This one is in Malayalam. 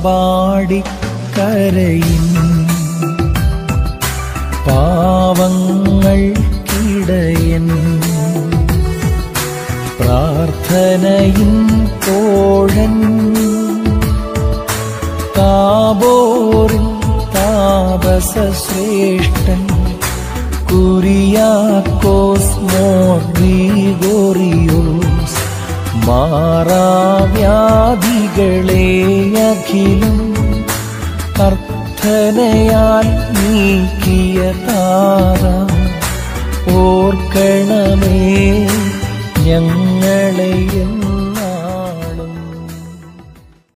പാടിക്കരയിൻ പാവങ്ങൾക്കിടയൻ പ്രാർത്ഥനയിൻ തോഴൻ താബോറിൽ താപസശ്രേഷ്ഠൻ കുരിയാക്കോസ് മോർ ഗ്രിഗോറിയോസ് മാറാവ്യാധികളെ അഖിലും കർത്തനയാൽ നീക്കിയ താര ഓർക്കണമേ ഞങ്ങളെയും